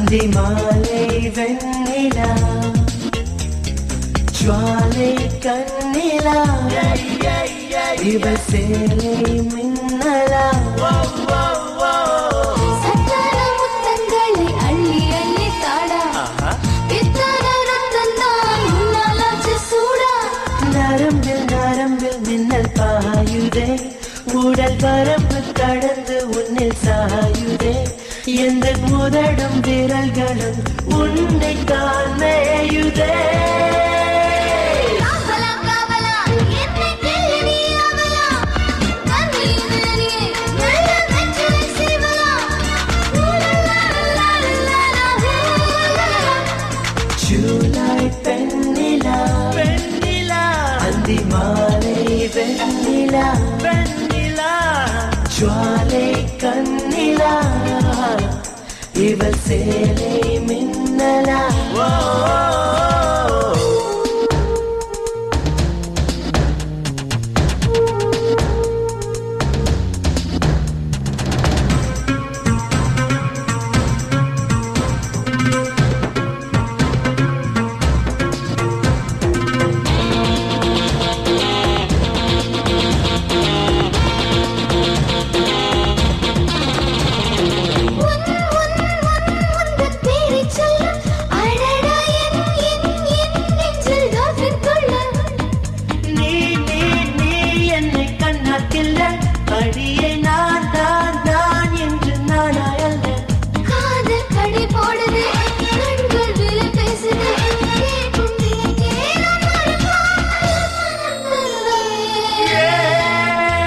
அந்தி மாலை வெண்ணிலா ஜுவாலை கண்ணிலா இவள் சேலை மின்னலா சக்கர முத்தங்களை அள்ளி அள்ளி தாடா பித்தர ரத்தந்தான் முன்னாலாச்சு சூடா நரம்பில் நரம்பில் மின்னல் பாயுதே உடல் பரப்பு கடந்து உன்னில் சாயுதே எந்த முதடும் விரல்களும் உன்னை தான் மேயுதே காவலா காவலா என்னை கேளு நீ அவலா கண்ணில் விழறியே நல்ல வெற்றிலை செய்வலா ஊலலா லலா லலா ஜூலை பெண்ணிலா பெண்ணிலா அந்தி மாலை வெண்ணிலா வெண்ணிலா ஜுவாலை கண்ணிலா இவள் சேலை மின்னலா உன் உன் உன் உன் பேரை சொல்ல அடடா என் என் என் நெஞ்சில் டால்பின் கொள்ள நீ நீ நீ என்னை கண்ணாக்கில்ல அடியே நான் நான் நான் என்று நானாயல்ல காதல் கடை போடுது கண்கள் விலை பேசுது கேட்கும் நீக்கே நான் ஒரு காதல் மனதில்லை.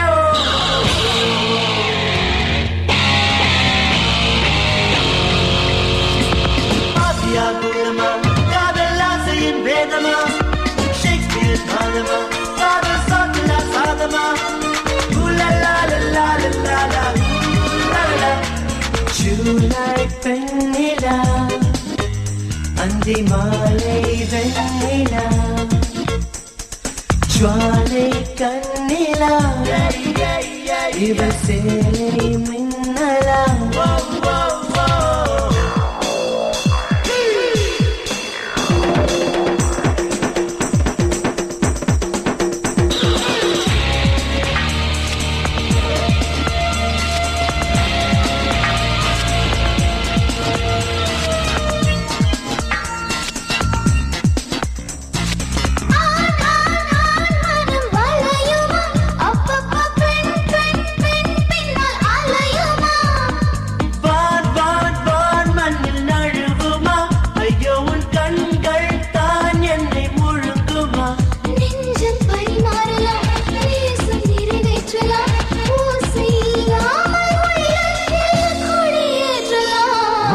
ஆசியா குணமா காதல் ஆசையின் வேதமா ஷேக்ஸ்பியர் காதமா காதல் சாத்தினா சாதமா உலலா லலா லலா லா, உலலா. ஜூலை பெண்ணிலா அந்தி மாலை வெண்ணிலா ஜுவாலை கண்ணிலா இவள் சேலை மின்னலா மனம் வளையுமா அப்பப்ப பெண் பெண் பெண் பின்னால் அலையுமா வான் வான் வான் மண்ணில் நழுவுமா ஐயோ உன் கண்கள் தான் என்னை முழுங்குமா நெஞ்சம் பரிமாறலாம் நேசம் நிறைவேற்றலாம் ஓசை இல்லாமல் உள்ளத்தில் கொடியேற்றலாம்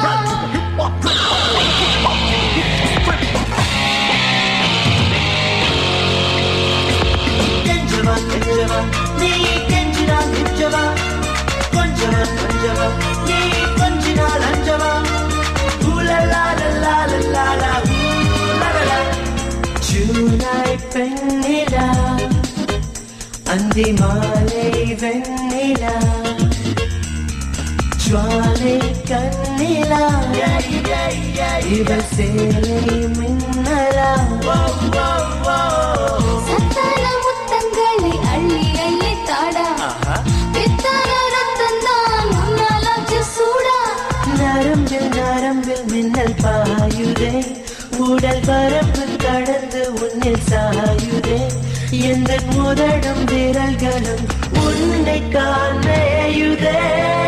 கெஞ்சவா கெஞ்சவா நீ கெஞ்சினால் கெஞ்சவா கொஞ்சவா கொஞ்சவா நீ கொஞ்சினால் அஞ்சவா ஊலலா லலா லலா லா, ஊலலலா. ஜூலை பெண்ணிலா அந்தி மாலை வெண்ணிலா ஜுவாலை கண்ணிலா இவள் சேலை மின்னலா சத்தான முத்தங்களை அள்ளி அள்ளி தாடா பித்தர ரத்தந்தான் முன்னாலாச்சு சூடா நரம்பில் நரம்பில் மின்னல் பாயுதே உடல் பரப்பு கடந்து உன்னில் சாயுதே எந்த முதடும் விரல்களும் உன்னை காணேயுதே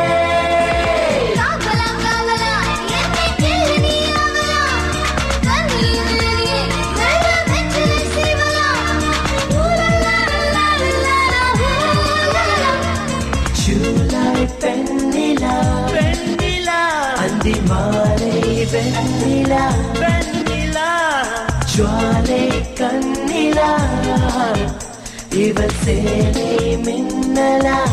காவலா காவலா என்னை கேளு நீ அவலா கண்ணில் விழறியே நல்ல வெற்றிலை செய்வலா ஊலலா லலா லலா ஜூலை பெண்ணிலா பெண்ணிலா அந்தி மாலை வெண்ணிலா வெண்ணிலா ஜுவாலை கண்ணிலா இவள் சேலை மின்னலா